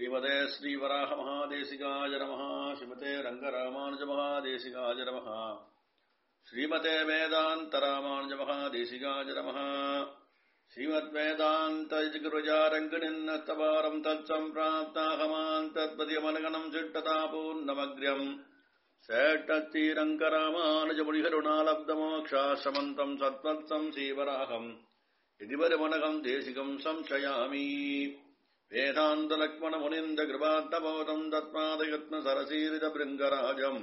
ஸ்ரீமதே ஸ்ரீவராக மகாதேசிகாய நம ஸ்ரீமதே ரங்கராமானுஜ மகாதேசிகாய நம ஸ்ரீமதே வேதாந்த ராமானுஜ மகாதேசிகாய நம श्रीमद्वेदान्तजिगुरुजारङ्गणिन्नस्तवारम् तत्सम्प्राप्ताहमान् तत्पदिमनगणम् चिट्टतापूर्णमग्र्यम् सेट्टत्तिरङ्करामानुजमुनिहरुणालब्धमोक्षाश्रमन्तम् सत्त्वत्सम् श्रीवराहम् यदि वरमनघम् देशिकम् संशयामि वेदान्तलक्ष्मणमुनिन्दकृपात्तबोधम् तत्पादयत्नसरसीरितभृङ्गराजम्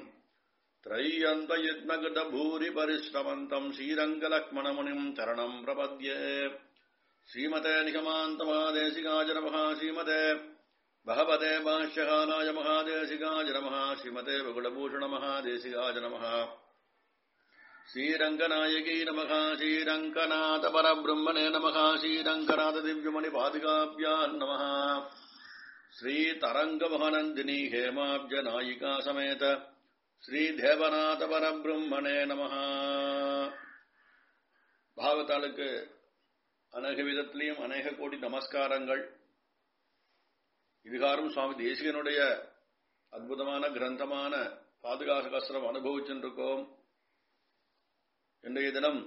त्रय्यन्तयत्नगतभूरिपरिश्रमन्तम् श्रीरङ्गलक्ष्मणमुनिम् चरणम् प्रपद्ये श्रीमते निगमान्तमहादेशिकाय नमः श्रीमते भगवते भाष्यकालाय महादेशिकाय नमः श्रीमते वकुलभूषणमहादेशिकाय नमः श्रीरङ्गनायकी नमः श्रीरङ्गनाथपरब्रह्मणे नमः श्रीरङ्गनाथदिव्यमणिपादिकाभ्याम् नमः श्रीतरङ्गमहनन्दिनी हेमाब्जनायिका समेत ஸ்ரீதேவநாதபரபிரம்மணே நம பாகவதாளுக்கு அநேக விதத்திலையும் அநேக கோடி நமஸ்காரங்கள் இதுகாரும் சுவாமி தேசிகனுடைய அற்புதமான கிரந்தமான பாதுகாசகஸ்திரம் அனுபவிச்சுருக்கோம் இன்றைய தினம்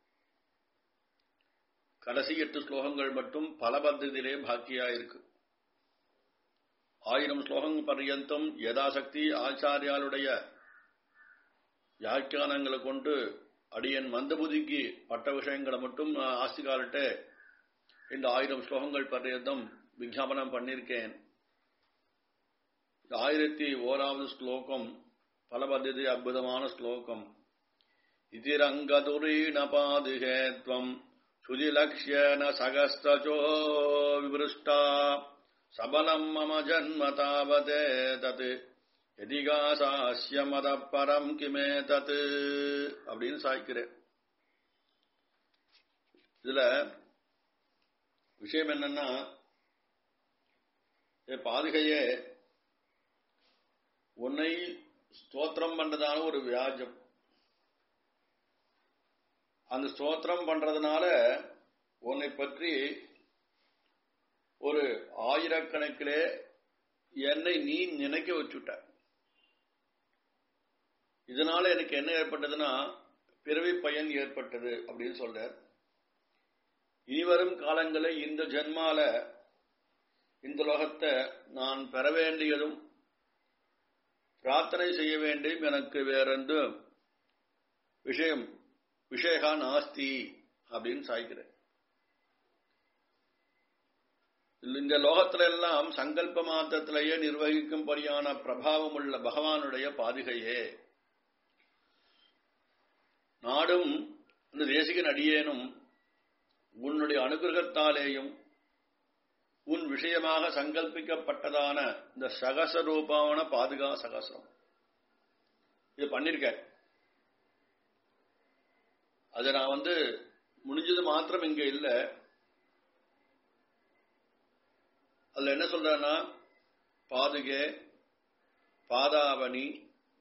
கடைசி எட்டு ஸ்லோகங்கள் மட்டும் பல பத்திலே பாக்கியாயிருக்கு ஆயிரம் ஸ்லோகங்கள் பர்யந்தம் யதாசக்தி ஆச்சாரியாளுடைய வியாக்கியானங்களை கொண்டு அடியன் மந்தபுதிக்கு பட்ட விஷயங்களை மட்டும் ஆஸ்திகாலிட்ட இந்த ஆயிரம் ஸ்லோகங்கள் பர்யந்தம் விஞ்ஞாபனம் பண்ணியிருக்கேன் ஆயிரத்தி ஓராவது ஸ்லோகம் பல பദ്ധதி அற்புதமான ஸ்லோகம் இதிரங்கதுரீண பாதுகேத்வம் சுதிலக்ஷ்யன சகஸ்தோ விபிருஷ்டா சபலம் மம ஜன்ம தாவதே தத் எதிகாசாஸ்ய மத பரம் கிமே தத்து அப்படின்னு சாய்க்கிறேன் இதுல விஷயம் என்னன்னா பாதுகையே உன்னை ஸ்தோத்திரம் பண்றதான ஒரு வியாஜம் அந்த ஸ்தோத்திரம் பண்றதுனால உன்னை பற்றி ஒரு ஆயிரக்கணக்கிலே என்னை நீ நினைக்க வச்சுட்ட இதனால எனக்கு என்ன ஏற்பட்டதுன்னா பிறவி பயன் ஏற்பட்டது அப்படின்னு சொல்றார் இனிவரும் காலங்களில் இந்த ஜென்மால இந்த லோகத்தை நான் பெற வேண்டியதும் பிரார்த்தனை செய்ய வேண்டியும் எனக்கு வேறென்று விஷயம் விஷயகா நாஸ்தி அப்படின்னு சாய்க்கிறேன் இந்த லோகத்தில எல்லாம் சங்கல்ப மாத்திரத்திலேயே நிர்வகிக்கும்படியான பிரபாவம் உள்ள பகவானுடைய பாதுகையே நாடும் இந்த தேசிகன் அடியேனும் உன்னுடைய அனுகிரகத்தாலேயும் உன் விஷயமாக சங்கல்பிக்கப்பட்டதான இந்த சகச ரூபான பாதுகா சகசம் இது பண்ணிருக்க அது நான் வந்து முடிஞ்சது மாத்திரம் இங்க இல்ல அதுல என்ன சொல்றேன்னா பாதுகே பாதாவணி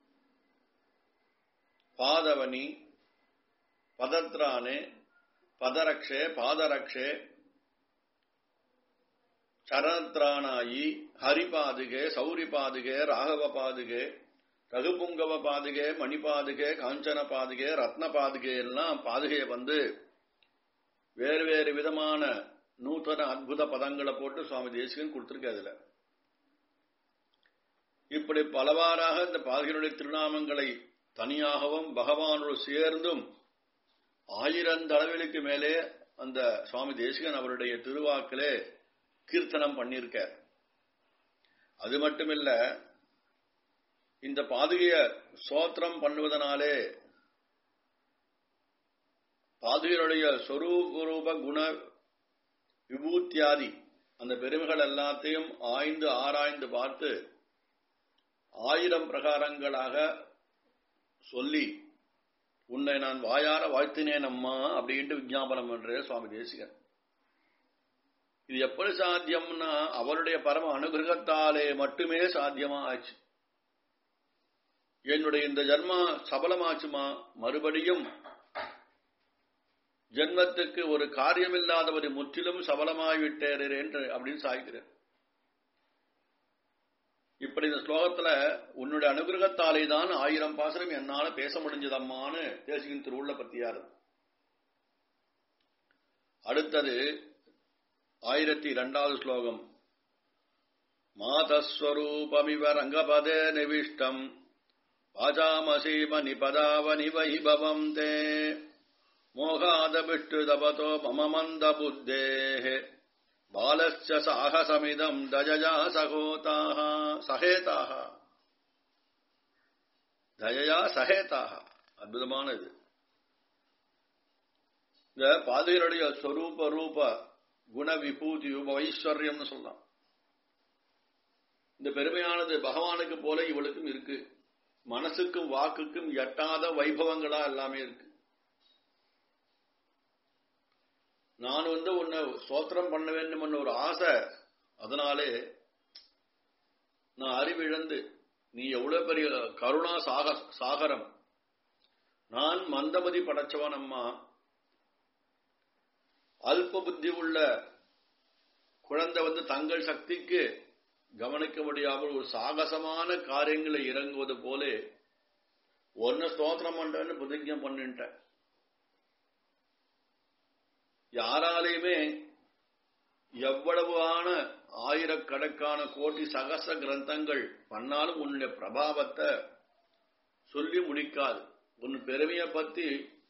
பாதவனி பதத்ரானே பதரக்ஷே பாதரக்ஷே சரணத்ராணாயி ஹரிபாதுகே சௌரி பாதுகே ராகவ பாதுகே ரகுபுங்கவ பாதுகே மணிபாதுகே காஞ்சன பாதுகே ரத்ன பாதுகே எல்லாம் பாதுகையை வந்து வேறு வேறு விதமான நூத்தன அற்புத பதங்களை போட்டு சுவாமி தேசிகன் கொடுத்திருக்க அதுல இப்படி பலவாறாக இந்த பாதுகையுடைய திருநாமங்களை தனியாகவும் பகவானோடு சேர்ந்தும் ஆயிரம் தளவிலுக்கு மேலே அந்த சுவாமி தேசிகன் அவருடைய திருவாக்கிலே கீர்த்தனம் பண்ணியிருக்கார் அது மட்டுமில்ல இந்த பாதுகைய சோத்திரம் பண்ணுவதனாலே பாதுகையுடைய சொரூப குண விபூத்தியாதி அந்த பெருமைகள் எல்லாத்தையும் ஆய்ந்து ஆராய்ந்து பார்த்து ஆயிரம் பிரகாரங்களாக சொல்லி உன்னை நான் வாயார வாழ்த்தினேன் அம்மா அப்படின்ட்டு விஜாபனம் பண்ற சுவாமி தேசிகன் இது எப்படி சாத்தியம்னா அவருடைய பரம அனுகிரகத்தாலே மட்டுமே சாத்தியமா ஆச்சு என்னுடைய இந்த ஜன்மா சபலமாச்சுமா மறுபடியும் ஜென்மத்துக்கு ஒரு காரியமில்லாதவரை முற்றிலும் சபலமாய்விட்டேர் என்று அப்படின்னு சாய்க்கிறேன் இப்படி இந்த ஸ்லோகத்துல உன்னுடைய அனுகிரகத்தாலே தான் ஆயிரம் பாசனம் என்னால பேச முடிஞ்சதம்மான்னு தேசிகின் திருவுள்ள பத்தியாரு அடுத்தது ஆயிரத்தி இரண்டாவது ஸ்லோகம் மாதஸ்வரூபமிவ ரங்கபதே நிவிஷ்டம் வாஜாமசீம நிபதாவனி வைபவம் தே மோகாதபிஷ்டு தபதோ மம மந்த புத்தேः பாலஸ்ய சாகசமிதம் தஜயா சகோதாக சகேதாக தயயா சகேதாக அற்புதமானது இந்த பாதையருடைய ஸ்வரூப ரூப குண விபூதி ஐஸ்வர்யம்னு சொல்லலாம் இந்த பெருமையானது பகவானுக்கு போல இவளுக்கும் இருக்கு மனசுக்கும் வாக்குக்கும் எட்டாத வைபவங்களா எல்லாமே இருக்கு நான் வந்து உன்னை சோத்திரம் பண்ண வேண்டும் ஒரு ஆசை அதனாலே நான் அறிவிழந்து நீ எவ்வளவு பெரிய கருணா சாக சாகரம் நான் மந்தமதி படைச்சவன் அம்மா அல்ப புத்தி உள்ள குழந்தை வந்து தங்கள் சக்திக்கு கவனிக்க முடியாமல் ஒரு சாகசமான காரியங்களை இறங்குவது போலே ஒன்ன ஸ்தோத்திரம் பண்றேன்னு பிரதிஜம் பண்ணிட்டேன் யாராலையுமே எவ்வளவான ஆயிரக்கணக்கான கோடி சகச கிரந்தங்கள் பண்ணாலும் உன்னுடைய பிரபாவத்தை சொல்லி முடிக்காது உன் பெருமையை பத்தி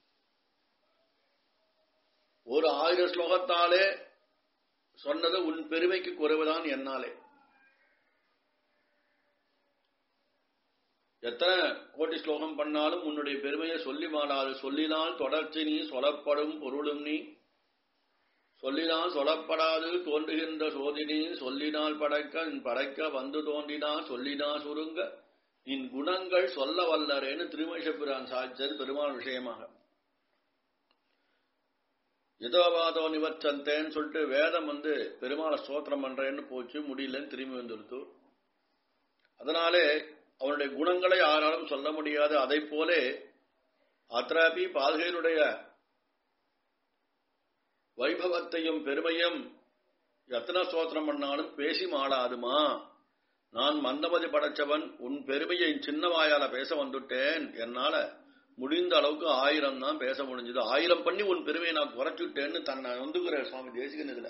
ஒரு ஆயிரம் ஸ்லோகத்தாலே சொன்னது உன் பெருமைக்கு குறைவுதான் என்னாலே எத்தனை கோடி ஸ்லோகம் பண்ணாலும் உன்னுடைய பெருமையை சொல்லி மாடாது சொல்லினால் தொடர்ச்சி நீ சொல்லப்படும் பொருளும் நீ சொல்லினால் சொல்லப்படாது தோன்றுகின்ற சோதினி சொல்லினால் படைக்க நின் படைக்க வந்து தோன்றினா சொல்லினா சுருங்க நின் குணங்கள் சொல்ல வல்லரேன்னு திருமேஷபிரான் சாய்ச்சது பெருமாள் விஷயமாக இதோவாதோ நிவச்சந்தேன்னு சொல்லிட்டு வேதம் வந்து பெருமாளை ஸ்தோத்திரம் பண்றேன்னு போச்சு முடியலன்னு திரும்பி வந்துடுத்து அதனாலே அவனுடைய குணங்களை யாராலும் சொல்ல முடியாது அதை போலே அத்ராபி பாதுகையினுடைய வைபவத்தையும் பெருமையும் எத்தனை ஸ்தோத்திரம் பண்ணாலும் பேசி மாடாதுமா நான் மந்தமதி படைச்சவன் உன் பெருமையை சின்ன வாயால பேச வந்துட்டேன் என்னால முடிந்த அளவுக்கு ஆயிரம் தான் பேச முடிஞ்சது ஆயிரம் பண்ணி உன் பெருமையை நான் குறைச்சுட்டேன்னு தன்னை வந்துக்கிற சுவாமி தேசிகன் இதுல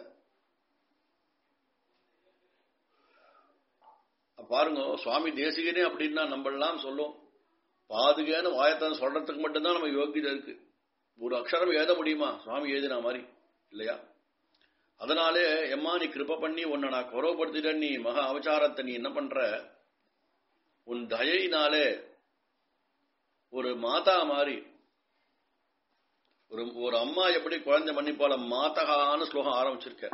பாருங்க சுவாமி தேசிகனே அப்படின்னா நம்ம எல்லாம் சொல்லும் பாதுகான்னு வாயத்தான் சொல்றதுக்கு மட்டும்தான் நம்ம யோகியதை இருக்கு ஒரு அக்ஷரம் எழுத முடியுமா சுவாமி எழுதின மாதிரி இல்லையா அதனாலே எம்மா நீ கிருப்ப பண்ணி உன்னை நான் குறவுபடுத்திட்டேன் நீ மகா அவச்சாரத்தை நீ என்ன பண்ற உன் தயையினாலே ஒரு மாதா மாதிரி ஒரு ஒரு அம்மா எப்படி குழந்தை மன்னிப்பால மாதகான்னு ஸ்லோகம் ஆரம்பிச்சிருக்க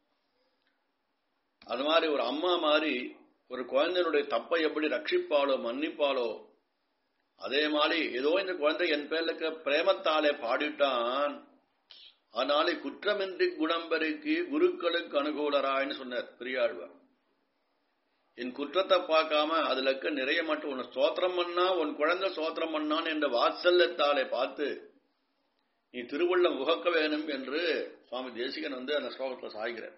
அது மாதிரி ஒரு அம்மா மாதிரி ஒரு குழந்தையினுடைய தப்பை எப்படி ரட்சிப்பாளோ மன்னிப்பாளோ அதே மாதிரி ஏதோ இந்த குழந்தை என் பேர்ல பிரேமத்தாலே பாடிட்டான் ஆனாலே குற்றமின்றி குணம்பெருக்கி குருக்களுக்கு அனுகூலராய்னு சொன்னார் பெரியாழ்வார் என் குற்றத்தை பார்க்காம அதுல இருக்க நிறைய மட்டும் உன்னை ஸ்தோத்திரம் பண்ணா உன் குழந்தை ஸ்தோத்திரம் பண்ணான் என்ற வாத்சல்யத்தாலே பார்த்து நீ திருவுள்ளம் உகக்க வேணும் என்று சுவாமி தேசிகன் வந்து அந்த ஸ்லோகத்தில் சாய்கிறார்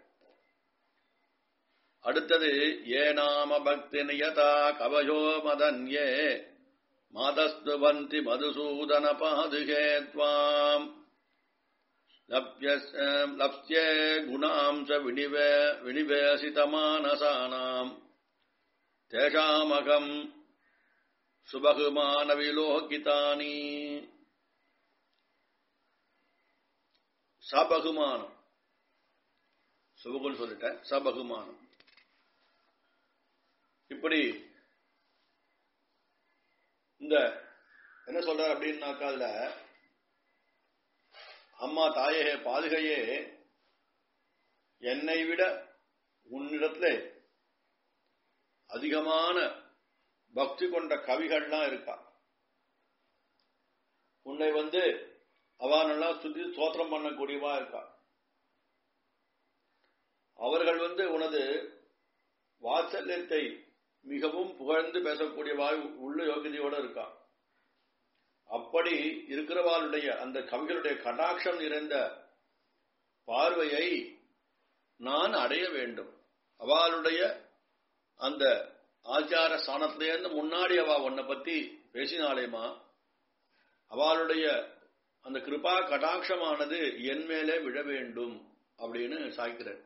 அடுத்தது ஏ நாம பக்தி நியதா கவயோ மதன்யே மாதஸ்துவந்தி மதுசூதன பாதுகே துவாம் லப்யே குணாம் ச வினிவே வினிவேசிதமானசானாம் தேஷாமகம் சுபகுமான விலோகிதானி சபகுமானம் சுபகுன்னு சொல்லிட்டேன் சபகுமானம் இப்படி இந்த என்ன சொல்ற அப்படின்னாக்கா அதுல அம்மா தாயே பாதுகையே என்னை விட உன்னிடத்துல அதிகமான பக்தி கொண்ட கவிகள்லாம் இருக்கா உன்னை வந்து அவனெல்லாம் சுத்தி சோத்திரம் பண்ணக்கூடியவா இருக்கா அவர்கள் வந்து உனது வாத்சல்யத்தை மிகவும் புகழ்ந்து பேசக்கூடியவா உள்ள யோகிதையோட இருக்கா அப்படி இருக்கிறவாளுடைய அந்த கவிகளுடைய கடாட்சம் நிறைந்த பார்வையை நான் அடைய வேண்டும் அவளுடைய அந்த ஆச்சார ஸ்தானத்திலேருந்து முன்னாடி அவ உன்னை பத்தி பேசினாலேமா அவளுடைய அந்த கிருபா கடாட்சமானது என் மேலே விழ வேண்டும் அப்படின்னு சாய்க்கிறார்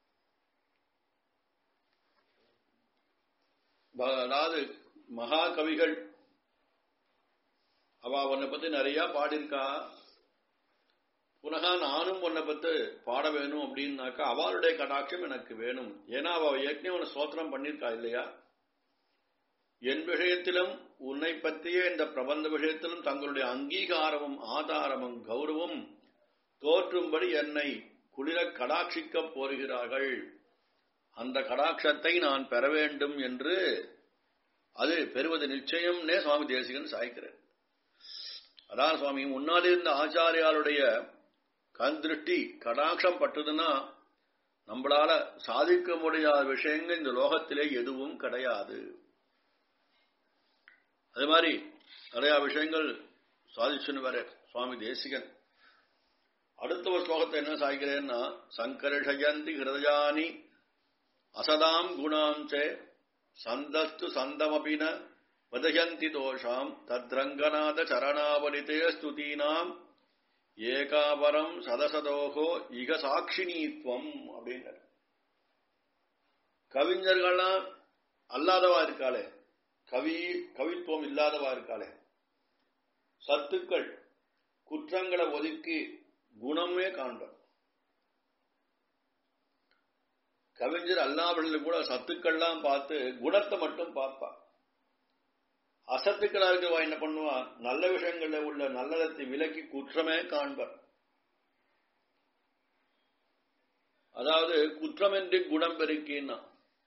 அதாவது மகா கவிகள் அவ உன்னை பத்தி நிறைய பாடியிருக்கா புனகா நானும் உன்னை பத்தி பாட வேணும் அப்படின்னாக்கா அவளுடைய கடாட்சம் எனக்கு வேணும் ஏன்னா அவ ஏற்கனவே உன்னை சோத்திரம் பண்ணியிருக்கா இல்லையா என் விஷயத்திலும் உன்னை பற்றிய இந்த பிரபந்த விஷயத்திலும் தங்களுடைய அங்கீகாரமும் ஆதாரமும் கௌரவம் தோற்றும்படி என்னை குளிர கடாட்சிக்கப் போகிறார்கள் அந்த கடாட்சத்தை நான் பெற வேண்டும் என்று அது பெறுவது நிச்சயம்னே சுவாமி தேசிகன் சாய்க்கிறார் அதான் சுவாமி முன்னாடி இருந்த ஆச்சாரியாளுடைய கண் திருஷ்டி கடாட்சம் பட்டதுன்னா நம்மளால சாதிக்க முடியாத விஷயங்கள் இந்த லோகத்திலே எதுவும் கிடையாது அதே மாதிரி நிறைய விஷயங்கள் சாதிச்சுன்னு வர சுவாமி தேசிகன் அடுத்த ஒரு ஸ்லோகத்தை என்ன சாய்க்கிறேன்னா சங்கர்ஷயந்தி ஹிருதயானி அசதாம் குணாம் சே சந்தஸ்து சந்தமபின வதயந்தி தோஷாம் தத்ரங்கநாத சரணாவலிதே ஸ்துதீனாம் ஏகாபரம் சதசதோகோ இக சாட்சினித்வம் அப்படின்னார் கவிஞர்கள்லாம் அல்லாதவா இருக்காளே கவி கவித்துவம் இல்லாதவா இருக்காளே சத்துக்கள் குற்றங்களை ஒதுக்கி குணமே காண்பர் கவிஞர் அல்லாவர்கள் கூட சத்துக்கள்லாம் பார்த்து குணத்தை மட்டும் பார்ப்பா அசத்துக்களா இருக்கவா என்ன பண்ணுவா நல்ல விஷயங்கள்ல உள்ள நல்லதத்தை விலக்கி குற்றமே காண்பர் அதாவது குற்றமின்றி குணம் பெருக்கின்னா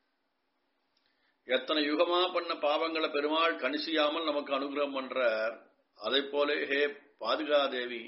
எத்தனை யுகமா பண்ண பாவங்களை பெருமாள் கணிசியாமல் நமக்கு அனுகிரகம் பண்றார் அதை போல ஹே பாதுகாதேவி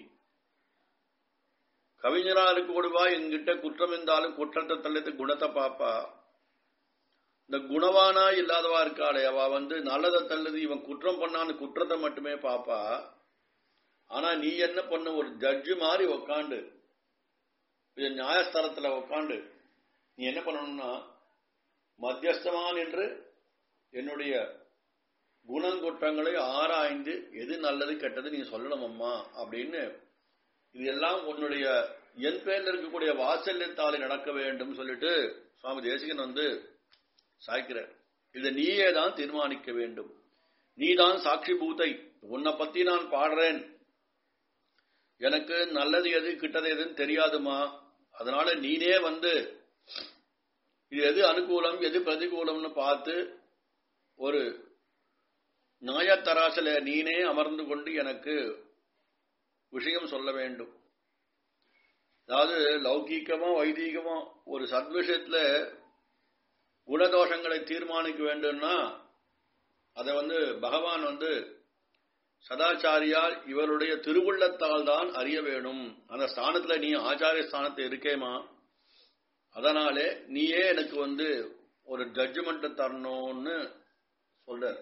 கவிஞரா இருக்க கூடுவா என்கிட்ட குற்றம் இருந்தாலும் குற்றத்தை தள்ளித்து குணத்தை பாப்பா இந்த குணவானா இல்லாதவா இருக்காளே அவ வந்து நல்லதை தள்ளுது இவன் குற்றம் பண்ணான்னு குற்றத்தை மட்டுமே பாப்பா ஆனா நீ என்ன பண்ண ஒரு ஜட்ஜு மாதிரி உக்காண்டு இது நியாயஸ்தலத்துல உக்காண்டு நீ என்ன பண்ணணும்னா மத்தியஸ்தமான் என்று என்னுடைய குணங்குற்றங்களை ஆராய்ந்து எது நல்லது கெட்டது நீ சொல்லணும் அம்மா அப்படின்னு இது எல்லாம் உன்னுடைய என் பேர்ல இருக்கக்கூடிய வாசல்யத்தாலே நடக்க வேண்டும் சொல்லிட்டு சுவாமி தேசிகன் வந்து சாய்க்கிறார் இதை நீயே தான் தீர்மானிக்க வேண்டும் நீதான் சாட்சி பூத்தை உன்னை பத்தி நான் பாடுறேன் எனக்கு நல்லது எது கிட்டது எதுன்னு தெரியாதுமா அதனால நீனே வந்து இது எது அனுகூலம் எது பிரதிகூலம்னு பார்த்து ஒரு நியாயத்தராசில நீனே அமர்ந்து கொண்டு எனக்கு விஷயம் சொல்ல வேண்டும் அதாவது லௌகீகமா வைதீகமா ஒரு சத்விஷயத்துல குணதோஷங்களை தீர்மானிக்க வேண்டும்னா அதை வந்து பகவான் வந்து சதாச்சாரியால் இவருடைய திருவுள்ளத்தால் தான் அறிய வேணும் அந்த ஸ்தானத்துல நீ ஆச்சாரிய ஸ்தானத்தை இருக்கேமா அதனாலே நீயே எனக்கு வந்து ஒரு ஜட்ஜ்மெண்ட் தரணும்னு சொல்ற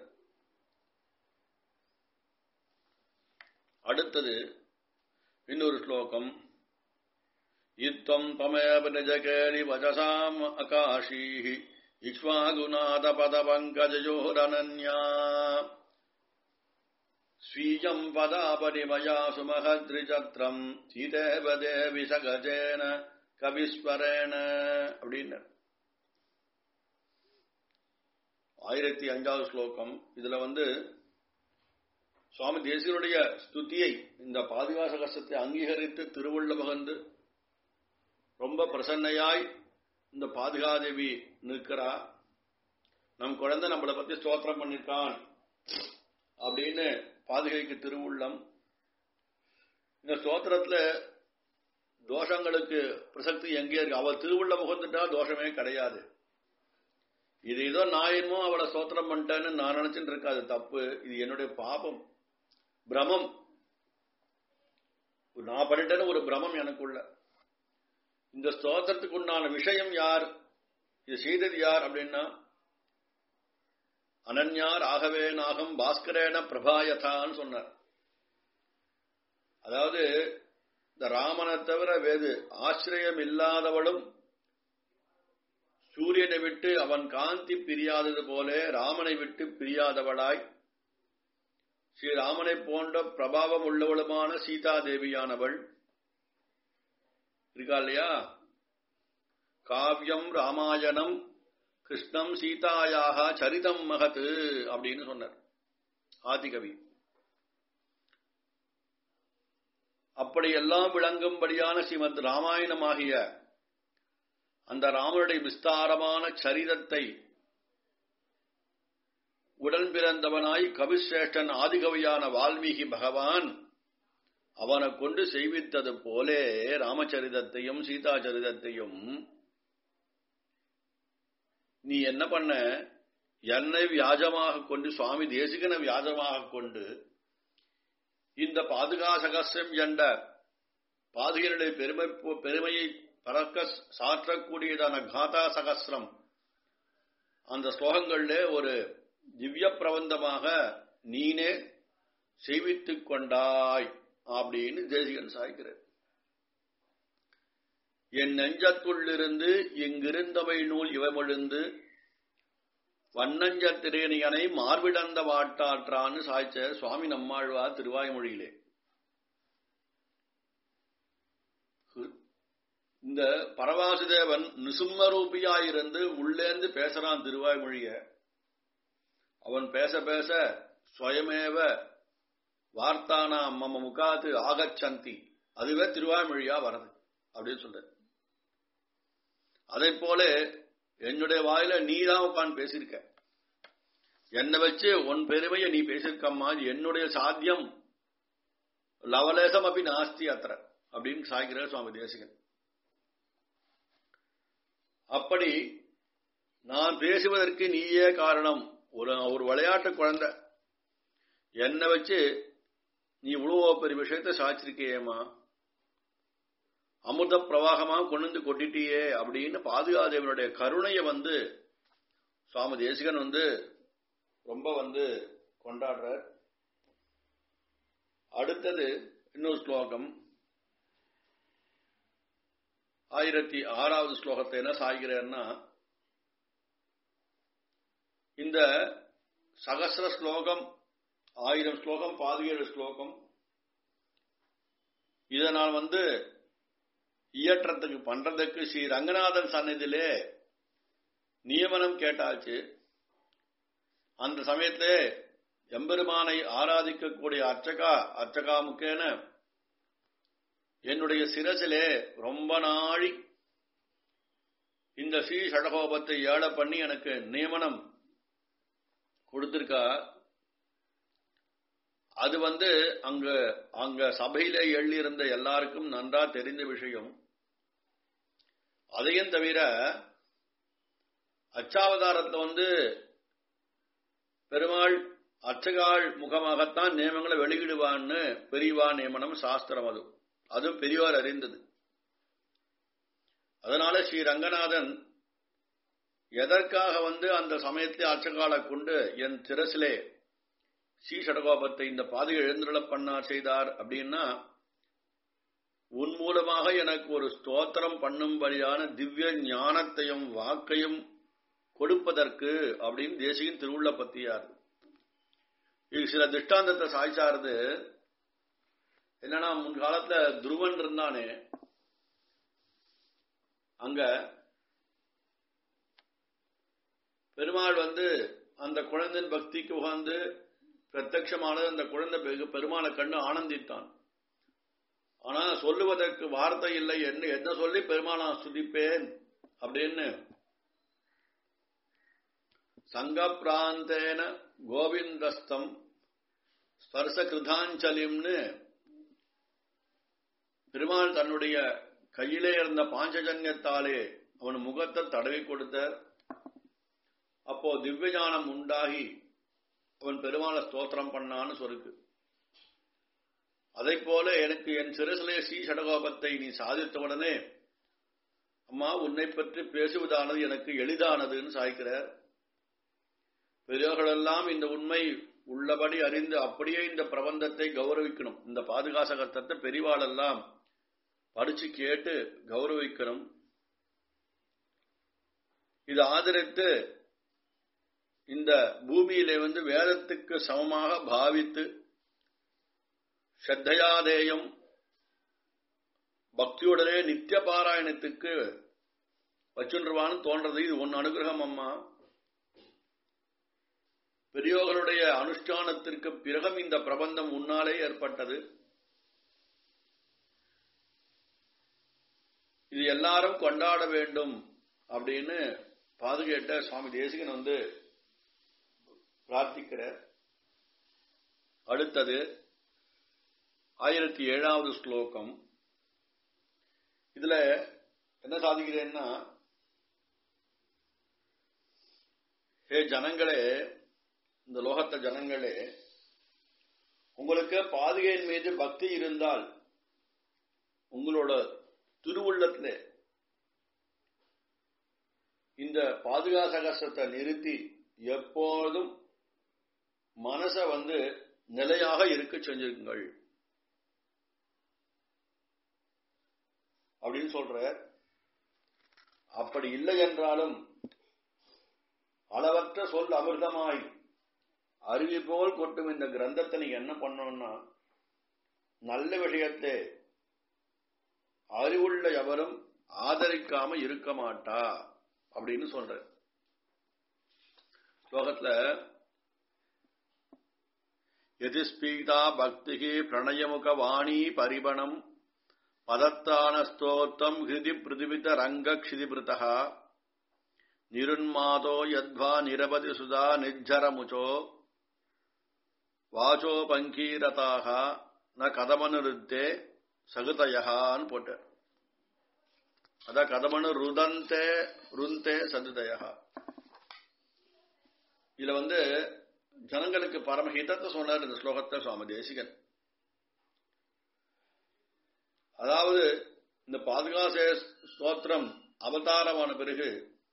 அடுத்தது இன்னொரு ஸ்லோகம் இத்தம் தமேவ நிஜகேலி வஜசாம் அகாஷீஹி இக்ஷ்வாகுநாத பத பங்கஜயோரனன்யா ஸ்வீயம் பதாபரிமயா சுமஹத்ரிச்சத்திரம் சீதேவ தேவி சகஜேன கவிஸ்வரேன அப்படின்னு ஆயிரத்தி அஞ்சாவது ஸ்லோகம் இதுல வந்து சுவாமி தேசியனுடைய ஸ்துதியை இந்த பாதுகாச கஷ்டத்தை அங்கீகரித்து திருவுள்ள மகந்து ரொம்ப பிரசன்னையாய் இந்த பாதுகாதேவி நிற்கிறா நம் குழந்தை நம்மளை பத்தி ஸ்தோத்திரம் பண்ணிருக்கான் அப்படின்னு பாதுகைக்கு திருவுள்ளம் இந்த ஸ்தோத்திரத்துல தோஷங்களுக்கு பிரசக்தி எங்கே இருக்கு அவள் திருவுள்ள முகந்துட்டா தோஷமே கிடையாது இது ஏதோ நான் என்னமோ அவளை ஸ்தோத்திரம் பண்ணிட்டேன்னு நான் நினைச்சுட்டு இருக்காது தப்பு இது என்னுடைய பாபம் பிரமம் நான் பண்ணிட்டேன்னு ஒரு பிரமம் எனக்குள்ள இந்த ஸ்தோத்திரத்துக்கு உண்டான விஷயம் யார் இது செய்தது யார் அப்படின்னா அனன்யார் ஆகவே நாகம் பாஸ்கரேன பிரபாயதான்னு சொன்னார் அதாவது இந்த ராமனை தவிர வேறு ஆசிரியம் இல்லாதவளும் சூரியனை விட்டு அவன் காந்தி பிரியாதது போல ராமனை விட்டு பிரியாதவளாய் ஸ்ரீராமனை போன்ற பிரபாவம் உள்ளவளுமான சீதா தேவியானவள் இருக்கா இல்லையா காவியம் ராமாயணம் கிருஷ்ணம் சீதாயாக சரிதம் மகத்து அப்படின்னு சொன்னார் ஆதிகவி அப்படியெல்லாம் விளங்கும்படியான ஸ்ரீமத் ராமாயணமாகிய அந்த ராமனுடைய விஸ்தாரமான சரிதத்தை உடன் பிறந்தவனாய் கவிசிரேஷ்டன் ஆதிகவியான வால்மீகி பகவான் அவனை கொண்டு செய்வித்தது போலே ராமச்சரிதத்தையும் சீதா சரிதத்தையும் நீ என்ன பண்ண என்னை வியாஜமாக கொண்டு சுவாமி தேசிகனை வியாஜமாக கொண்டு இந்த பாதுகா சகசிரம் என்ற பாதுகையினுடைய பெருமை பெருமையை பறக்க சாற்றக்கூடியதான காதா சகசிரம் அந்த ஸ்லோகங்கள்ல ஒரு திவ்ய பிரபந்தமாக நீனே செய்வித்துக் கொண்டாய் அப்படின்னு தேசிகன் சாய்க்கிறார் என் நெஞ்சத்துள்ளிருந்து இங்கிருந்தவை நூல் இவமொழுந்து வண்ணஞ்ச திரேணியனை மார்பிடந்த வாட்டாற்றான்னு சாய்ச்ச சுவாமி நம்மாழ்வா திருவாய்மொழியிலே இந்த பரவாசுதேவன் நிசும்மரூபியாயிருந்து உள்ளேந்து பேசுறான் திருவாய்மொழிய அவன் பேச பேச ஸ்வயமேவ வார்த்தானா மம முகாத்து ஆகச்சந்தி அதுவே திருவாய்மொழியா வரது அப்படின்னு சொல்ற அதை போல என்னுடைய வாயில நீ தான் உட்காந்து பேசியிருக்க என்னை வச்சு உன் பெருமையை நீ பேசியிருக்கம்மா என்னுடைய சாத்தியம் லவலேசம் அப்படி நாஸ்தி அத்திர அப்படின்னு சாய்கிறார் சுவாமி தேசிகன் அப்படி நான் பேசுவதற்கு நீயே காரணம் ஒரு ஒரு விளையாட்டு குழந்தை என்னை வச்சு நீ இவ்வளோ பெரிய விஷயத்த சாச்சிருக்கியேம்மா அமிர்த பிரவாகமா கொண்டு வந்து கொட்டிட்டியே அப்படின்னு பாதுகாதேவனுடைய கருணையை வந்து சுவாமி தேசிகன் வந்து ரொம்ப வந்து கொண்டாடுறார் அடுத்தது இன்னொரு ஸ்லோகம் ஆயிரத்தி ஆறாவது ஸ்லோகத்தை என்ன சாய்கிறேன்னா இந்த சகசிர ஸ்லோகம் ஆயிரம் ஸ்லோகம் பாதுகேழு ஸ்லோகம் இதை நான் வந்து இயற்றத்துக்கு பண்றதுக்கு ஸ்ரீ ரங்கநாதன் சன்னதியிலே நியமனம் கேட்டாச்சு அந்த சமயத்திலே எம்பெருமானை ஆராதிக்கக்கூடிய அர்ச்சகா அர்ச்சகா முக்கேன என்னுடைய சிரசிலே ரொம்ப நாழி இந்த ஸ்ரீ சடகோபத்தை ஏழ பண்ணி எனக்கு நியமனம் கொடுத்திருக்கா அது வந்து அங்க அங்க சபையில எழுதியிருந்த எல்லாருக்கும் நன்றா தெரிந்த விஷயம் அதையும் தவிர அச்சாவதாரத்தை வந்து பெருமாள் அர்ச்சகாள் முகமாகத்தான் நியமங்களை வெளியிடுவான்னு பெரியவா நியமனம் சாஸ்திரம் அது அது பெரியவார் அறிந்தது அதனால ஸ்ரீ ரங்கநாதன் எதற்காக வந்து அந்த சமயத்தில் அர்ச்சகாலை கொண்டு என் திரசிலே ஸ்ரீ சடகோபத்தை இந்த பாதையை எழுந்துள்ள பண்ணார் செய்தார் அப்படின்னா உன் மூலமாக எனக்கு ஒரு ஸ்தோத்திரம் பண்ணும்படியான திவ்ய ஞானத்தையும் வாக்கையும் கொடுப்பதற்கு அப்படின்னு தேசியின் திருவுள்ள பத்தியார் இது சில திஷ்டாந்தத்தை சாய்ச்சாருது என்னன்னா முன்காலத்துல துருவன் இருந்தானே அங்க பெருமாள் வந்து அந்த குழந்தையின் பக்திக்கு உகந்து பிரத்யமானது அந்த குழந்தை பெருமாளை கண்டு ஆனந்தித்தான் ஆனா சொல்லுவதற்கு வார்த்தை இல்லை என்று என்ன சொல்லி பெருமாள் நான் சுதிப்பேன் அப்படின்னு சங்க பிராந்தேன கோவிந்தஸ்தம் ஸ்பர்ச கிருதாஞ்சலிம்னு பெருமாள் தன்னுடைய கையிலே இருந்த பாஞ்சஜன்யத்தாலே அவன் முகத்தை தடவி கொடுத்தார் அப்போ திவ்யஞானம் உண்டாகி அவன் பெருமாளை ஸ்தோத்திரம் பண்ணான்னு சொருக்கு அதை போல எனக்கு என் சிறுசிலே ஸ்ரீ சடகோபத்தை நீ சாதித்தவுடனே அம்மா உன்னை பற்றி பேசுவதானது எனக்கு எளிதானதுன்னு சாய்க்கிறார் பெரியோர்களெல்லாம் இந்த உண்மை உள்ளபடி அறிந்து அப்படியே இந்த பிரபந்தத்தை கௌரவிக்கணும் இந்த பாதுகாசகர்த்தத்தை பெரிவாளெல்லாம் படிச்சு கேட்டு கௌரவிக்கணும் இது ஆதரித்து இந்த பூமியிலே வந்து வேதத்துக்கு சமமாக பாவித்து ஸ்ரத்தையாதேயம் பக்தியுடனே நித்திய பாராயணத்துக்கு வச்சுருவான்னு தோன்றது இது ஒன்னு அனுகிரகம் அம்மா பெரியோர்களுடைய அனுஷ்டானத்திற்கு பிறகும் இந்த பிரபந்தம் உன்னாலே ஏற்பட்டது இது எல்லாரும் கொண்டாட வேண்டும் அப்படின்னு பாதுகேட்ட சுவாமி தேசிகன் வந்து பிரார்த்திக்கிறார் அடுத்தது ஆயிரத்தி ஏழாவது ஸ்லோகம் இதுல என்ன சாதிக்கிறேன்னா ஹே ஜனங்களே இந்த லோகத்த ஜனங்களே உங்களுக்கு பாதுகையின் மீது பக்தி இருந்தால் உங்களோட திருவுள்ளத்திலே இந்த பாதுகா சகசத்தை நிறுத்தி எப்போதும் மனச வந்து நிலையாக இருக்க செஞ்சுங்கள் அப்படின்னு சொல்ற அப்படி இல்லை என்றாலும் அளவற்ற சொல் அமிர்தமாய் அருவி போல் கொட்டும் இந்த கிரந்தத்தை நீங்க என்ன பண்ணணும்னா நல்ல விஷயத்தை அறிவுள்ள எவரும் ஆதரிக்காம இருக்க மாட்டா அப்படின்னு சொல்ற ஸ்லோகத்துல எதிஸ்பீதா பக்திகி பிரணயமுக வாணி பரிபணம் பதத்தான ஸ்தோத்தம் ஹிருதி பிருதிவித ரங்க க்ஷிதிபிருதா நிருன்மாதோ யத்வா நிரபதி சுதா நிஜ்ஜரமுச்சோ வாச்சோ பங்கீரதாக ந கதமனுருத்தே சகுதயான்னு போட்டார் அத கதமனு ருதந்தே ருந்தே சதுதயா இதுல வந்து ஜனங்களுக்கு பரமஹிதத்தை சொன்னார் இந்த ஸ்லோகத்தை சுவாமி தேசிகன் அதாவது இந்த பாதுகாசே ஸ்தோத்திரம் அவதாரமான பிறகு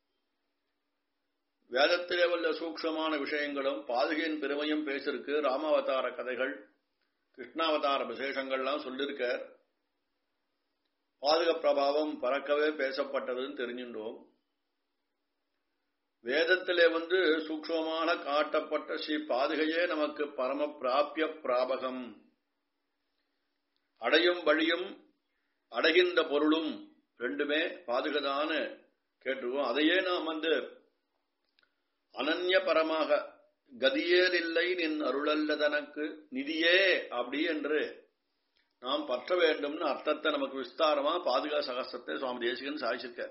வேதத்திலே உள்ள சூக்ஷமான விஷயங்களும் பாதுகையின் பெருமையும் பேசிருக்கு ராமாவதார கதைகள் கிருஷ்ணாவதார விசேஷங்கள்லாம் சொல்லியிருக்கார் பாதுக பிரபாவம் பறக்கவே பேசப்பட்டதுன்னு தெரிஞ்சின்றோம் வேதத்திலே வந்து சூக்ஷமான காட்டப்பட்ட ஸ்ரீ பாதுகையே நமக்கு பரம பிராபிய பிராபகம் அடையும் வழியும் அடைகின்ற பொருளும் ரெண்டுமே பாதுகதான கேட்டுருவோம் அதையே நாம் வந்து அனன்ய பரமாக கதியேல் இல்லை நின் அருளல்ல தனக்கு நிதியே அப்படி என்று நாம் பற்ற வேண்டும்னு அர்த்தத்தை நமக்கு விஸ்தாரமா பாதுகா சகசத்தை சுவாமி தேசிகன் சாதிச்சிருக்கார்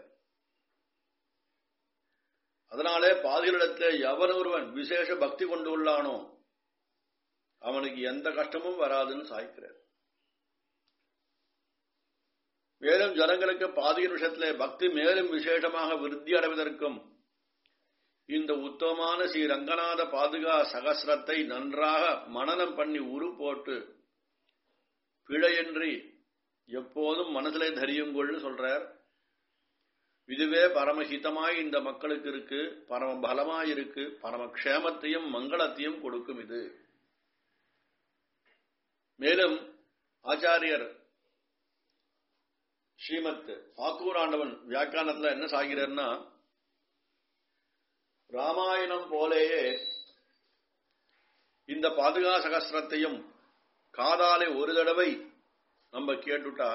அதனாலே பாதுகளிடத்திலே எவன் ஒருவன் விசேஷ பக்தி கொண்டு உள்ளானோ அவனுக்கு எந்த கஷ்டமும் வராதுன்னு சாய்க்கிறார் மேலும் ஜனங்களுக்கு பாதுகின் விஷயத்திலே பக்தி மேலும் விசேஷமாக விருத்தி அடைவதற்கும் இந்த உத்தமமான ஸ்ரீ ரங்கநாத பாதுகா சகசிரத்தை நன்றாக மனனம் பண்ணி உரு போட்டு பிழையின்றி எப்போதும் மனசிலே தரியுங்கள்னு சொல்றார் இதுவே பரமஹிதமாய் இந்த மக்களுக்கு இருக்கு பரம பலமாய் இருக்கு பரம க்ஷேமத்தையும் மங்களத்தையும் கொடுக்கும் இது மேலும் ஆச்சாரியர் ஸ்ரீமத் ஆக்கூராண்டவன் வியாக்கியானத்துல என்ன சாகிறார்னா ராமாயணம் போலேயே இந்த பாதுகா சகசிரத்தையும் காதாலே ஒரு தடவை நம்ம கேட்டுட்டா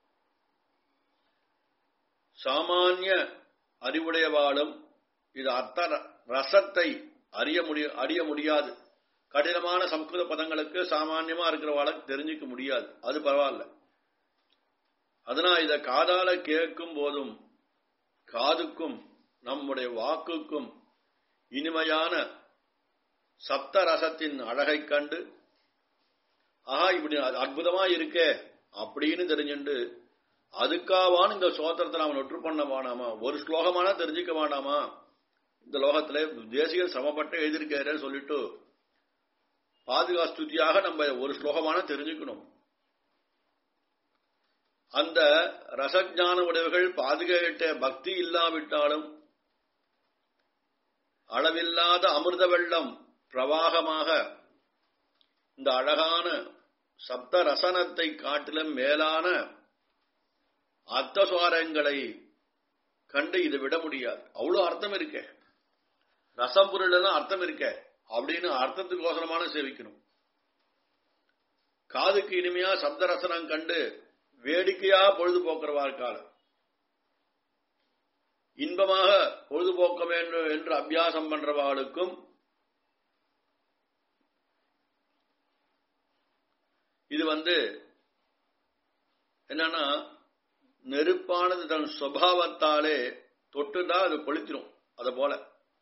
சாமானிய அறிவுடையவாளும் இது அர்த்த ரசத்தை அறிய முடிய அறிய முடியாது கடினமான சம்ஸ்கிருத பதங்களுக்கு சாமான்யமா இருக்கிறவாளுக்கு தெரிஞ்சுக்க முடியாது அது பரவாயில்ல அதனால் இதை காதால கேட்கும் போதும் காதுக்கும் நம்முடைய வாக்குக்கும் இனிமையான சப்த ரசத்தின் அழகை கண்டு ஆஹா இப்படி அற்புதமா இருக்கே அப்படின்னு தெரிஞ்சுண்டு அதுக்காவான் இந்த சோத்திரத்தை நாம நொற்று பண்ண வேணாமா ஒரு ஸ்லோகமானா தெரிஞ்சுக்க வேண்டாமா இந்த லோகத்துல தேசிய சமப்பட்ட எழுதியிருக்காருன்னு சொல்லிட்டு பாதுகா ஸ்துதியாக நம்ம ஒரு ஸ்லோகமான தெரிஞ்சுக்கணும் அந்த ரசஜான உடையவர்கள் பாதுகாட்ட பக்தி இல்லாவிட்டாலும் அளவில்லாத அமிர்த வெள்ளம் பிரவாகமாக இந்த அழகான சப்த ரசனத்தை காட்டிலும் மேலான அர்த்தசுவாரங்களை கண்டு இதை விட முடியாது அவ்வளவு அர்த்தம் இருக்கே ரசம் பொருள் எல்லாம் அர்த்தம் இருக்கே அப்படின்னு அர்த்தத்துக்கோசரமான சேவிக்கணும் காதுக்கு இனிமையா சப்த ரசனம் கண்டு வேடிக்கையா பொழுதுபோக்குற வாழ்க்கால இன்பமாக பொழுதுபோக்க வேண்டும் என்று அபியாசம் பண்றவாளுக்கும் இது வந்து என்னன்னா நெருப்பானது தன் சுவாவத்தாலே தொட்டுதான் அது கொளுத்திரும் அத போல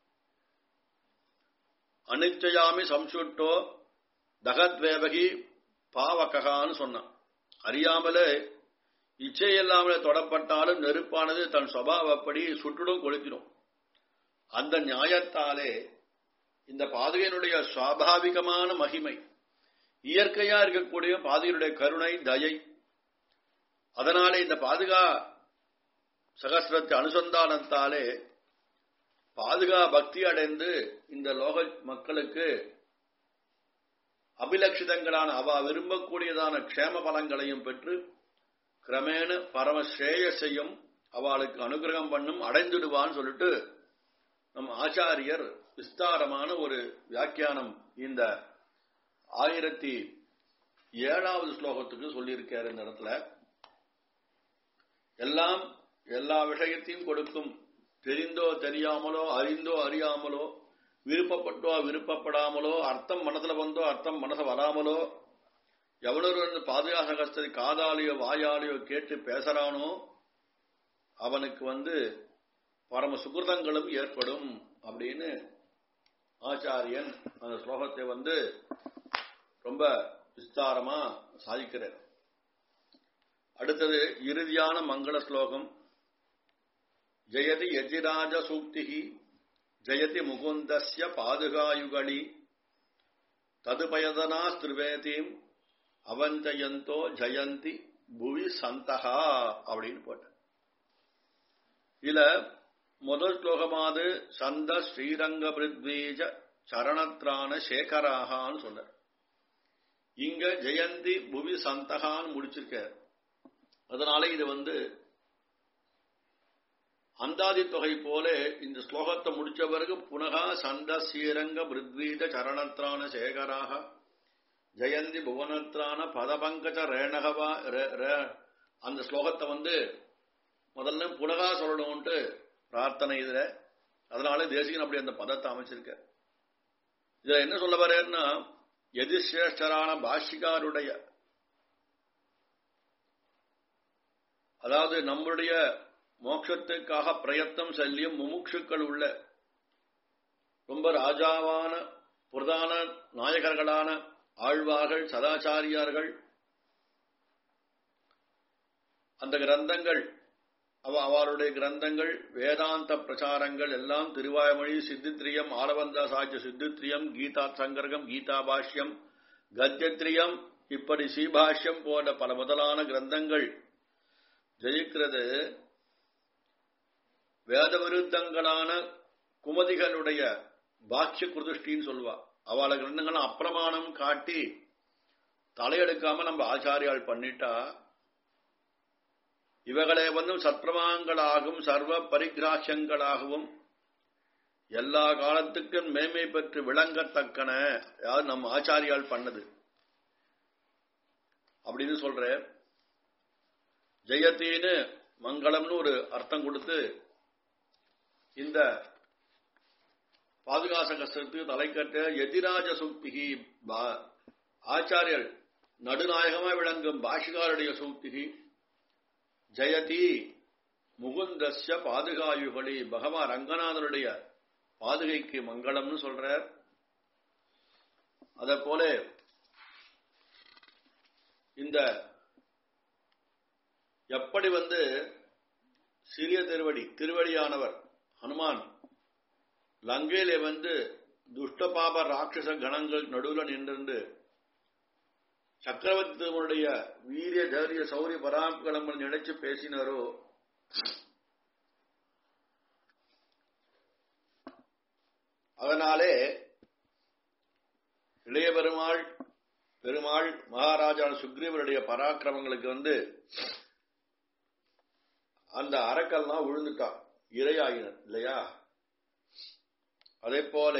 அனிச்சயாமி சம்சுட்டோ தகத்வேவகி பாவககான்னு சொன்னான் அறியாமலே இச்சை இல்லாமலே தொடப்பட்டாலும் நெருப்பானது தன் சுவாவப்படி சுட்டுடும் கொளுத்திடும் அந்த நியாயத்தாலே இந்த பாதுகையினுடைய சுவாபாவிகமான மகிமை இயற்கையா இருக்கக்கூடிய பாதுகையினுடைய கருணை தயை அதனாலே இந்த பாதுகா சகசிரத்தை அனுசந்தானத்தாலே பாதுகா பக்தி அடைந்து இந்த லோக மக்களுக்கு அபிலட்சிதங்களான அவ விரும்பக்கூடியதான க்ஷேம பலங்களையும் பெற்று கிரமேண பரமஸ்ரேயசையும் அவளுக்கு அனுகிரகம் பண்ணும் அடைந்துடுவான்னு சொல்லிட்டு நம் ஆச்சாரியர் விஸ்தாரமான ஒரு வியாக்கியானம் இந்த ஆயிரத்தி ஏழாவது ஸ்லோகத்துக்கு சொல்லியிருக்கார் இந்த இடத்துல எல்லாம் எல்லா விஷயத்தையும் கொடுக்கும் தெரிந்தோ தெரியாமலோ அறிந்தோ அறியாமலோ விருப்பப்பட்டோ விருப்பப்படாமலோ அர்த்தம் மனசுல வந்தோ அர்த்தம் மனசு வராமலோ எவனொரு வந்து பாதுகாச கஷ்டத்தை காதாலேயோ வாயாலேயோ கேட்டு பேசுறானோ அவனுக்கு வந்து பரம சுகிருதங்களும் ஏற்படும் அப்படின்னு ஆச்சாரியன் அந்த ஸ்லோகத்தை வந்து ரொம்ப விஸ்தாரமா சாதிக்கிறார் அடுத்தது இறுதியான மங்கள ஸ்லோகம் ஜெயதி யஜிராஜ சூக்திகி ஜெயதி முகுந்தஸ்ய பாதுகாயுகளி ததுபயதனா ஸ்திருவேதீம் அவஞ்சயந்தோ ஜெயந்தி புவி சந்தகா அப்படின்னு போட்ட இதுல முதல் ஸ்லோகமாவது சந்த ஸ்ரீரங்க பிருத்வீஜ சரணத்ரான சேகராகான்னு சொல்ற இங்க ஜெயந்தி புவி சந்தகான்னு முடிச்சிருக்க அதனால இது வந்து அந்தாதி தொகை போல இந்த ஸ்லோகத்தை முடிச்ச பிறகு புனகா சந்த ஸ்ரீரங்க பிருத்வீஜ சரணத்ரான சேகராக ஜெயந்தி புவனத்ரான பதபங்கஜ ரேணகவா அந்த ஸ்லோகத்தை வந்து முதல்ல புனகா சொல்லணும்ட்டு பிரார்த்தனை இதுல அதனால தேசிகன் அப்படி அந்த பதத்தை அமைச்சிருக்க இதுல என்ன சொல்ல வரேன்னா எதிர்சிரேஷ்டரான பாஷிகாருடைய அதாவது நம்முடைய மோட்சத்துக்காக பிரயத்தனம் செல்லியும் முமுட்சுக்கள் உள்ள ரொம்ப ராஜாவான பிரதான நாயகர்களான ஆழ்வார்கள் சதாச்சாரியார்கள் அந்த கிரந்தங்கள் அவ அவருடைய கிரந்தங்கள் வேதாந்த பிரச்சாரங்கள் எல்லாம் திருவாய்மொழி சித்தித்ரியம் ஆலவந்த சாட்சிய சித்தித்ரியம் கீதா சங்கரகம் கீதா பாஷ்யம் கத்தியத்ரியம் இப்படி ஸ்ரீபாஷ்யம் போன்ற பல முதலான கிரந்தங்கள் ஜெயிக்கிறது வேத விருத்தங்களான குமதிகளுடைய பாக்கிய குருதிஷ்டின்னு சொல்லுவா அவளை கிரந்தங்கள் அப்பிரமாணம் காட்டி தலையெடுக்காம நம்ம ஆச்சாரியால் பண்ணிட்டா இவைகளை வந்து சத்பிரமாங்களாகவும் சர்வ பரிகிராட்சங்களாகவும் எல்லா காலத்துக்கும் மேன்மை பெற்று விளங்கத்தக்கன யார் நம்ம ஆச்சாரியால் பண்ணது அப்படின்னு சொல்ற ஜெயத்தின்னு மங்களம்னு ஒரு அர்த்தம் கொடுத்து இந்த பாதுகாச கஷ்டத்துக்கு தலைக்கட்ட எதிராஜ சூக்திகி ஆச்சாரியர் நடுநாயகமா விளங்கும் பாஷிகாருடைய சூக்திகி ஜெயதி முகுந்தஸ்ய பாதுகாயுகளி பகவா ரங்கநாதனுடைய பாதுகைக்கு மங்களம்னு சொல்றார் அத போல இந்த எப்படி வந்து சிறிய திருவடி திருவடியானவர் ஹனுமான் லங்கையிலே வந்து துஷ்ட பாப ராட்சச கணங்கள் நடுவில் நின்று சக்கரவர்த்தியுடைய வீரிய தைரிய சௌரிய பராக்கிரமங்கள் நினைச்சு பேசினாரோ அதனாலே இளைய பெருமாள் பெருமாள் மகாராஜா சுக்ரீவருடைய பராக்கிரமங்களுக்கு வந்து அந்த அரக்கல்லாம் விழுந்துட்டான் இரையாயினர் இல்லையா அதே போல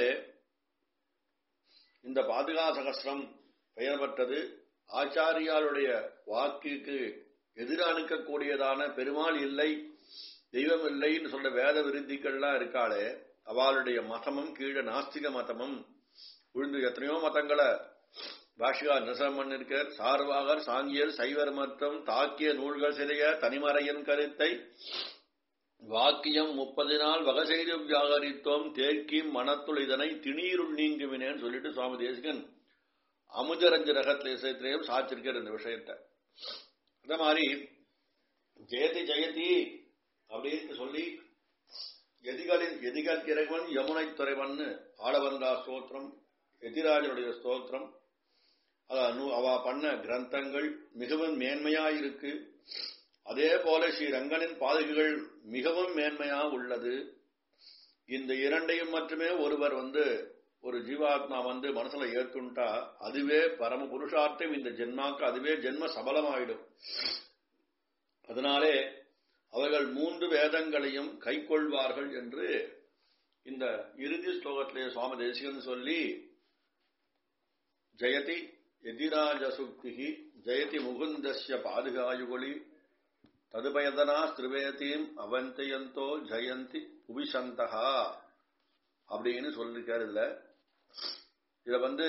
இந்த பாதுகா சகசிரம் பெயர் பெற்றது ஆச்சாரியாருடைய வாக்குக்கு எதிரணுக்கக்கூடியதான பெருமாள் இல்லை தெய்வம் இல்லைன்னு சொல்ற வேத விருத்திகள்லாம் இருக்காளே அவளுடைய மதமும் கீழே நாஸ்திக மதமும் விழுந்து எத்தனையோ மதங்களை பாஷிகா நிசம் பண்ணிருக்கார் சார்வாகர் சாங்கியர் சைவர் மற்றும் தாக்கிய நூல்கள் சிறைய தனிமறையின் கருத்தை வாக்கியம் முப்பது நாள் வகை செய்து வியாகரித்தோம் தேர்க்கியும் மனத்துள் இதனை திணீருள் நீங்குவினேன்னு சொல்லிட்டு சுவாமி தேசிகன் அமுஜரஞ்ச ரகத்துல இசைத்திலையும் சாச்சிருக்கார் இந்த விஷயத்தை அந்த மாதிரி ஜெயதி ஜெயதி அப்படின்னு சொல்லி எதிகளின் எதிகள் இறைவன் யமுனை துறைவன் ஆளவந்தா ஸ்தோத்திரம் எதிராஜனுடைய ஸ்தோத்திரம் அவ பண்ண கிரந்தங்கள் மிகவும் மேன்மையாயிருக்கு அதே போல ஸ்ரீ ரங்கனின் பாதகைகள் மிகவும் மேன்மையா உள்ளது இந்த இரண்டையும் மட்டுமே ஒருவர் வந்து ஒரு ஜீவாத்மா வந்து மனசுல ஏத்துண்டா அதுவே பரம புருஷார்த்தம் இந்த ஜென்மாக்கு அதுவே ஜென்ம சபலமாயிடும் அதனாலே அவர்கள் மூன்று வேதங்களையும் கைக்கொள்வார்கள் என்று இந்த இறுதி ஸ்லோகத்திலே சுவாமி தேசிகன் சொல்லி ஜெயதி எதிராஜசுக்தி ஜெயதி முகுந்தஸ்ய பாதுகாயுகொலி ததுபயதனா ஸ்திருவேதீம் அவந்தயந்தோ ஜெயந்தி புவிசந்தகா அப்படின்னு சொல்லிருக்காரு இதுல இதுல வந்து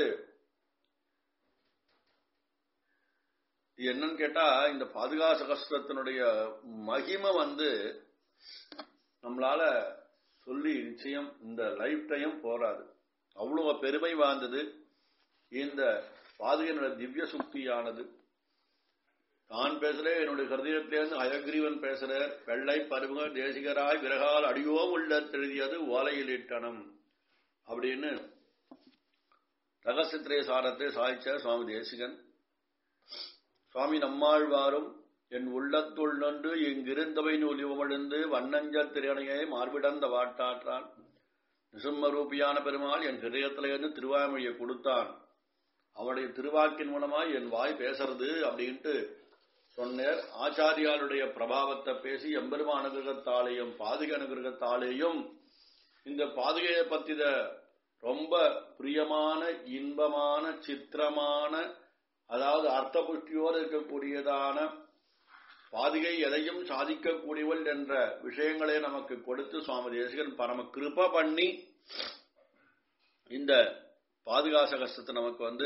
என்னன்னு கேட்டா இந்த பாதுகா சகஸ்திரத்தினுடைய மகிமை வந்து நம்மளால சொல்லி நிச்சயம் இந்த லைஃப் டைம் போராது அவ்வளவு பெருமை வாழ்ந்தது இந்த பாதுகையினுடைய திவ்ய சுக்தியானது நான் பேசுறேன் என்னுடைய ஹிருதயத்திலிருந்து அயக்ரீவன் பேசுற வெள்ளை பருவ தேசிகராய் விறகால் அடியோ உள்ள தெரியாது ஓலையில் இட்டனம் அப்படின்னு ரகசித்திரை சாரத்தை சாய்ச்ச சுவாமி தேசிகன் சுவாமி நம்மாழ்வாரும் என் உள்ளத்துள் நன்று இங்கிருந்தவை நூலிவமழிந்து வண்ணஞ்சல் திரையணையை மார்பிடந்த வாட்டாற்றான் நிசும்மரூபியான பெருமாள் என் ஹிருதயத்திலிருந்து திருவாய்மொழியை கொடுத்தான் அவனுடைய திருவாக்கின் மூலமாய் என் வாய் பேசுறது அப்படின்ட்டு சொன்னார் ஆச்சாரியாளுடைய பிரபாவத்தை பேசி எம்பெருமா அனுகிரகத்தாலேயும் பாதுகை அனுகிரகத்தாலேயும் இந்த பாதுகையை பத்தித ரொம்ப பிரியமான இன்பமான சித்திரமான அதாவது அர்த்த புஷ்டியோடு இருக்கக்கூடியதான பாதுகை எதையும் சாதிக்கக்கூடியவள் என்ற விஷயங்களை நமக்கு கொடுத்து சுவாமி தேசிகன் பரம கிருப பண்ணி இந்த பாதுகாச கஷ்டத்தை நமக்கு வந்து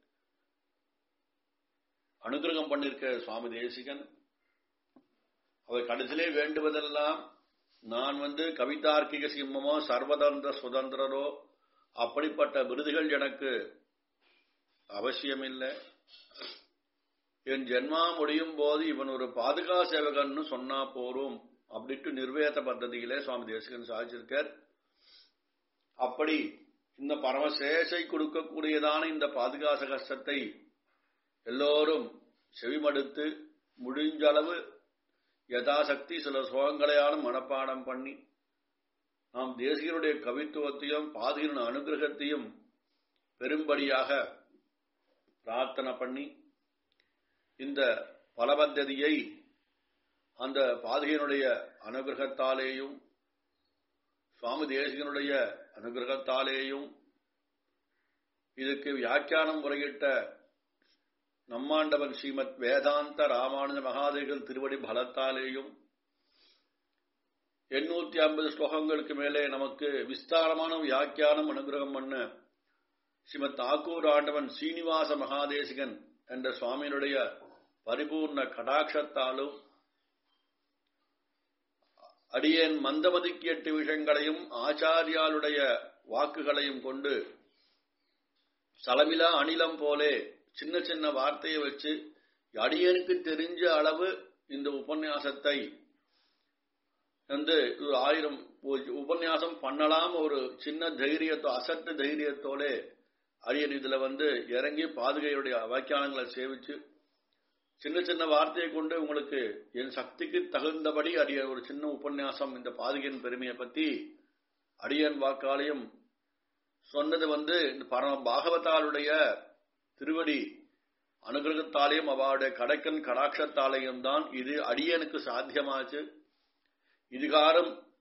அனுகிரகம் பண்ணிருக்க சுவாமி தேசிகன் அவர் கடைசியிலே வேண்டுவதெல்லாம் நான் வந்து கவிதார்க்கிக சிம்மமோ சர்வதந்திர சுதந்திரரோ அப்படிப்பட்ட விருதுகள் எனக்கு அவசியமில்லை என் ஜென்மா முடியும் போது இவன் ஒரு பாதுகா சேவகன்னு சொன்னா போரும் அப்படின்ட்டு நிர்வேத பద్ధதியிலே சுவாமி தேசிகன் சாதிச்சிருக்கார் அப்படி இந்த பரமசேஷை கொடுக்கக்கூடியதான இந்த பாதுகாச கஷ்டத்தை எல்லோரும் செவிமடுத்து முடிஞ்சளவு யதாசக்தி சில சுகங்களையான மனப்பாடம் பண்ணி நாம் தேசிகனுடைய கவித்துவத்தையும் பாதுகின் அனுகிரகத்தையும் பெரும்படியாக பிரார்த்தனை பண்ணி இந்த பலபத்ததியை அந்த பாதுகையினுடைய அனுகிரகத்தாலேயும் சுவாமி தேசிகனுடைய அனுகிரகத்தாலேயும் இதுக்கு வியாக்கியானம் முறையிட்ட நம்மாண்டவன் ஸ்ரீமத் வேதாந்த ராமானுஜ மகாதேவிகள் திருவடி பலத்தாலேயும் எண்ணூத்தி ஐம்பது ஸ்லோகங்களுக்கு மேலே நமக்கு விஸ்தாரமான வியாக்கியானம் அனுகிரகம் பண்ண ஸ்ரீமத் தாக்கூர் ஆண்டவன் சீனிவாச மகாதேசிகன் என்ற சுவாமியினுடைய பரிபூர்ண கடாட்சத்தாலும் அடியேன் மந்தமதிக்கு எட்டு விஷயங்களையும் ஆச்சாரியாளுடைய வாக்குகளையும் கொண்டு சலமிலா அணிலம் போலே சின்ன சின்ன வார்த்தையை வச்சு அடியனுக்கு தெரிஞ்ச அளவு இந்த உபன்யாசத்தை வந்து ஒரு ஆயிரம் உபன்யாசம் பண்ணலாம் ஒரு சின்ன தைரியத்தோ அசட்டு தைரியத்தோட அடியன் இதுல வந்து இறங்கி பாதுகையுடைய வாக்கியானங்களை சேவிச்சு சின்ன சின்ன வார்த்தையை கொண்டு உங்களுக்கு என் சக்திக்கு தகுந்தபடி அடியன் ஒரு சின்ன உபன்யாசம் இந்த பாதுகையின் பெருமையை பத்தி அடியன் வாக்காலையும் சொன்னது வந்து இந்த பரம பாகவதாளுடைய திருவடி அனுகிரகத்தாலேயும் அவளுடைய கடைக்கன் கடாட்சத்தாலேயும் தான் இது அடியனுக்கு சாத்தியமாச்சு இதுகாரம்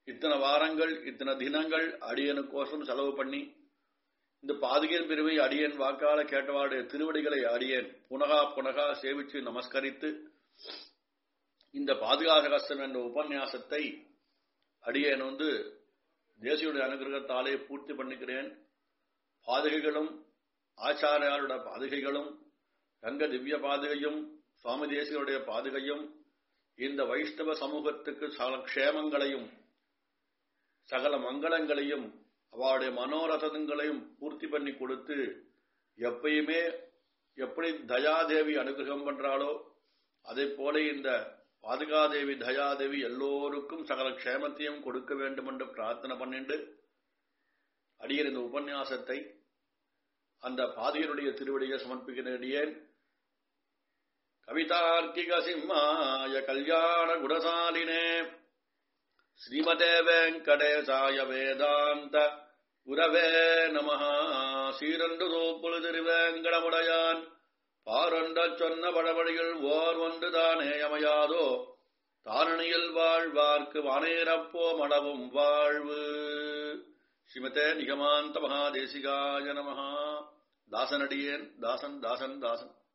இத்தனை வாரங்கள் இத்தனை தினங்கள் அடியனுக்கோசம் செலவு பண்ணி இந்த பாதுகையின் பிரிவை அடியன் வாக்கால கேட்டவாடு திருவடிகளை அடியேன் புனகா புனகா சேவிச்சு நமஸ்கரித்து இந்த பாதுகாசகஸ்தம் என்ற உபன்யாசத்தை அடியேன் வந்து தேசியுடைய அனுகிரகத்தாலே பூர்த்தி பண்ணிக்கிறேன் பாதுகைகளும் ஆச்சாரியாரோட பாதுகைகளும் ரங்க திவ்ய பாதுகையும் சுவாமி தேசியருடைய பாதுகையும் இந்த வைஷ்ணவ சமூகத்துக்கு சகல க்ஷேமங்களையும் சகல மங்களங்களையும் அவளுடைய மனோரதங்களையும் பூர்த்தி பண்ணி கொடுத்து எப்பயுமே எப்படி தயாதேவி அனுகிரகம் பண்றாளோ அதே போல இந்த பாதுகாதேவி தயாதேவி எல்லோருக்கும் சகல க்ஷேமத்தையும் கொடுக்க வேண்டும் என்று பிரார்த்தனை பண்ணிண்டு அடியர் இந்த உபன்யாசத்தை அந்த பாதியருடைய திருவடியை சமர்ப்பிக்கிறேன் கவிதார்க்கிக சிம்மாய கல்யாண குணசாலினே ஸ்ரீமதே வெங்கடேசாய வேதாந்த உரவே நம சீரண்டு தோப்புழு திருவேங்கடமுடையான் பாரொண்ட சொன்ன படபடிகள் ஓர் ஒன்று தானே அமையாதோ தாரணியில் வாழ்வார்க்கு வானேரப்போ மடவும் வாழ்வு ஸ்ரீமதே நிகமாந்த மகாதேசிகாய நம தாசனடியேன் தாசன் தாசன் தாசன்